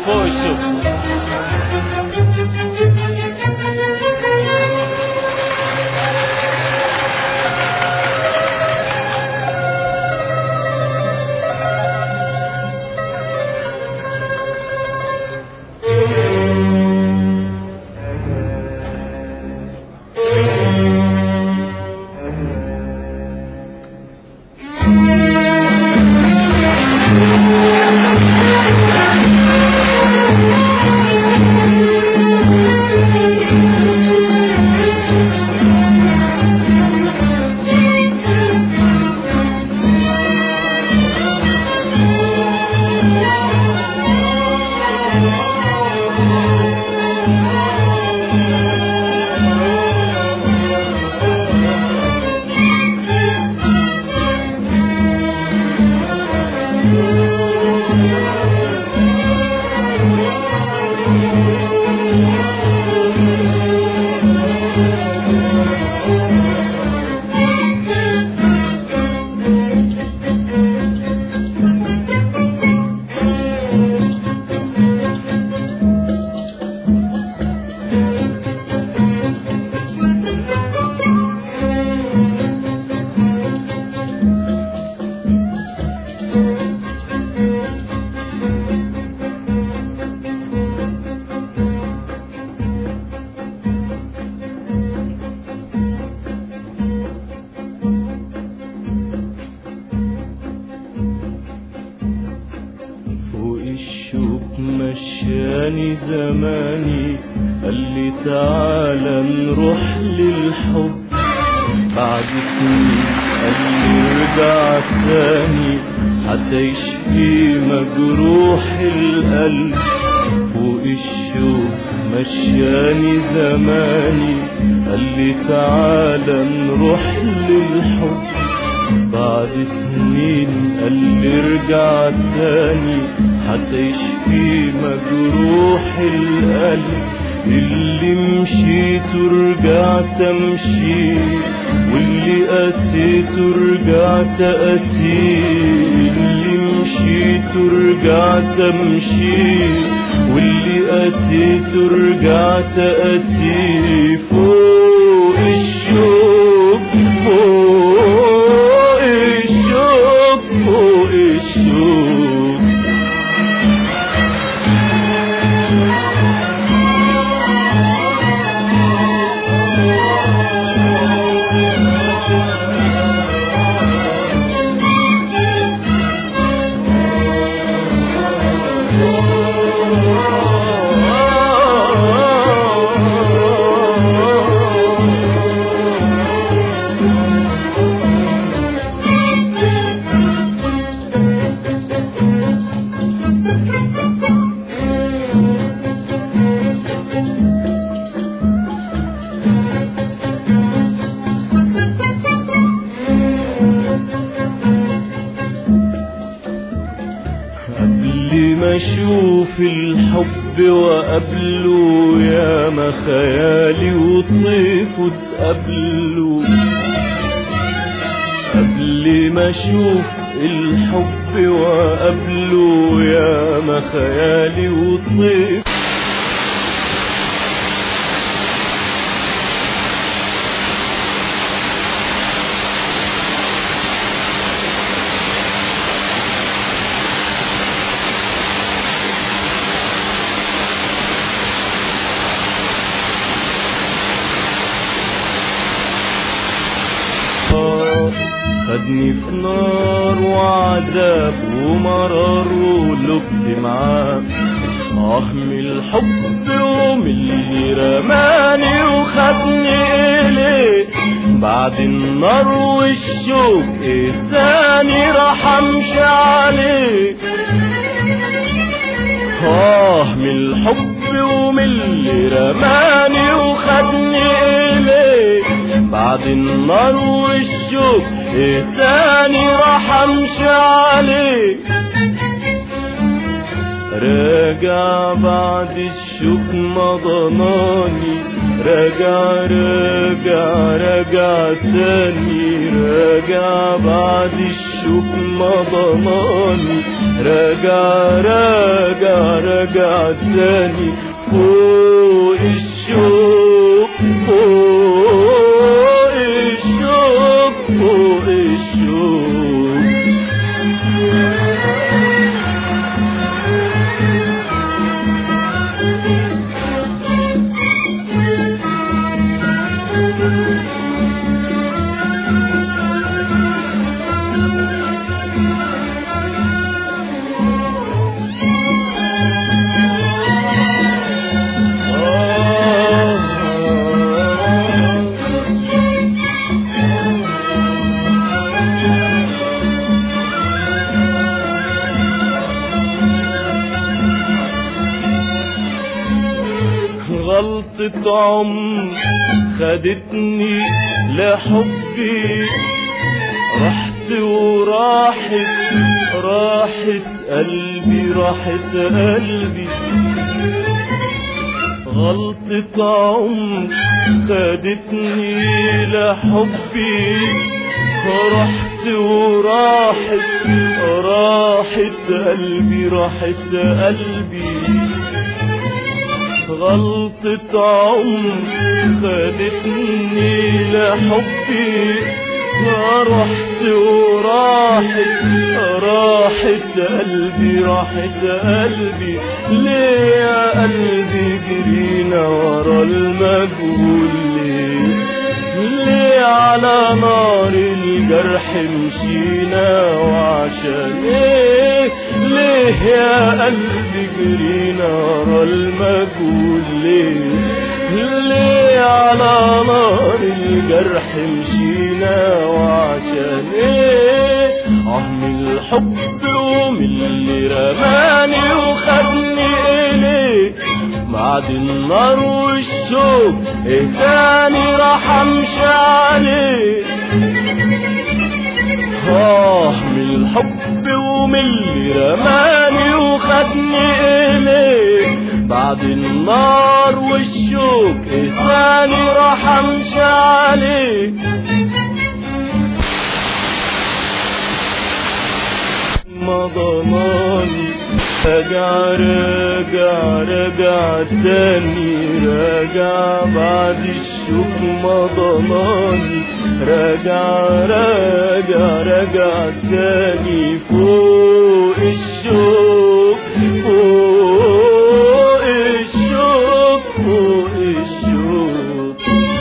فوق الشوق فوق الشوك مشاني زماني قال لي تعالى نروح للحب بعد سنين قال لي ارجع تاني حتى يشفي مجروح القلب فوق الشوك مشاني زماني قال لي تعالى نروح للحب بعد سنين قال لي ارجع تاني حتى يشفي مجروح القلب اللي مشيت ورجعت امشي واللي قسيت ورجعت قسي اللي مشيت ورجعت امشي واللي قسيت ورجعت قسي فوق الشوق فوق الشوق فوق الشوق قبل ما اشوف الحب وقبله يا ما خيالي وطيفه تقابله قبل ما اشوف الحب وقبله يا ما خيالي وطيف خدني في نار وعذاب ومرار ولبت معاه آه من الحب ومن اللي رماني وخدني إليه بعد النار والشوق إيه تاني راح أمشي عليه آه من الحب ومن اللي رماني وخدني إليه بعد النار والشوق إيه تاني راح أمشي عليه راجع بعد الشوق ما ضناني راجع راجع راجع تاني راجع بعد الشوق ما ضناني راجع راجع راجع تاني فوق الشوق فوق الشوق فوق الشوق غلطة عمر خدتني لحبي رحت وراحت راحت قلبي راحت قلبي غلطة عمر خدتني لحبي رحت وراحت راحت قلبي راحت قلبي غلطة عمر خدتني لحبي رحت وراحت راحت قلبي راحت قلبي ليه يا قلبي جرينا ورا المجهول ليه ليه على نار الجرح مشينا وعشان ايه ليه يا قلبي جرينا ورا المجهول ليه ليه على نار الجرح مشينا وعشان ايه عم الحب ومن اللي رماني وخدني اليه بعد النار والشوق ايه تاني راح امشي عليه اه من الحب ومن اللي رماني وخدني اليه بعد النار والشوق ايه تاني راح امشي عليه ما ضماني راجع راجع راجع تاني راجع بعد الشوق ما ضماني راجع راجع راجع تاني فوق الشوق فوق الشوق فوق الشوق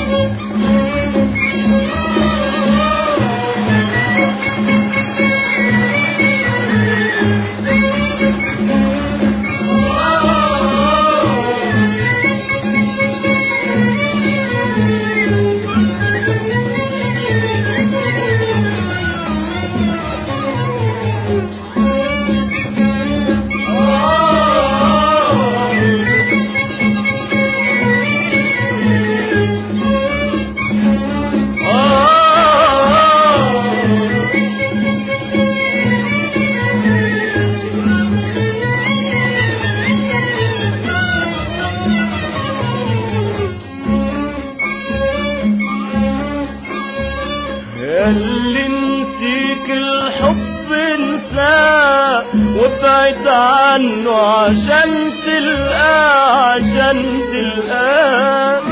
اللي نسيك الحب انساه وابعد عنه عشان تلقاه عشان تلقاه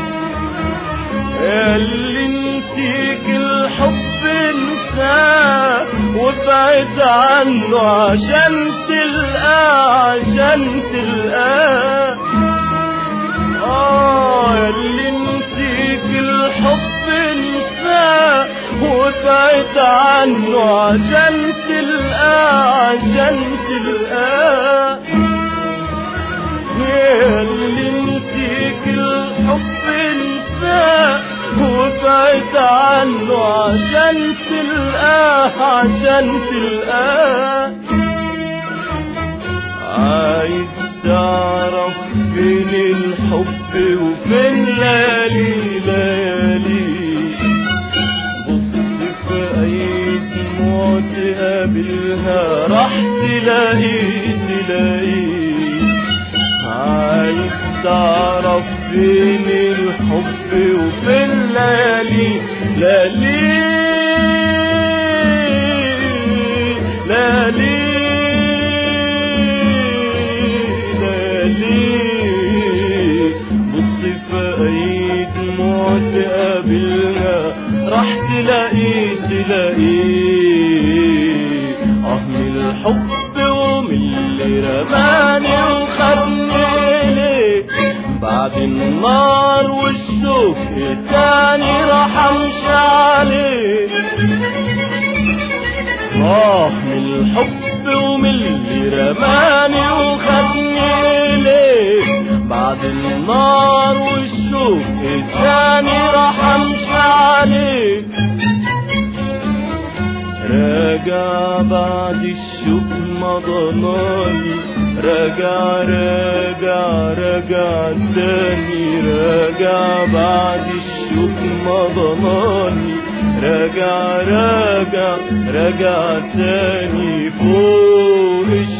اللي نسيك الحب انساه وابعد عنه عشان تلقاه عشان تلقاه آه اللي نسيك الحب انساه وابعد عنه عشان تلقاه عشان تلقاه يا اللي نسيك الحب انساه وابعد عنه عشان تلقاه عشان تلقاه عايز تعرف فين الحب وفين ليالي ليالي بص في اي دموع تقابلها راح تلاقي تلاقي عايز تعرف فين الحب وفين ليالي ليالي ليالي ومن اللي رماني وخدني ليه بعد النار والشوك التاني راح امشي عليه اه من الحب ومن اللي رماني وخدني ليه بعد النار والشوك التاني راح امشي عليه راجع بعد الشوق ما ضناني راجع راجع راجع تاني راجع بعد الشوق ما ضناني راجع راجع راجع تاني فوق الشوق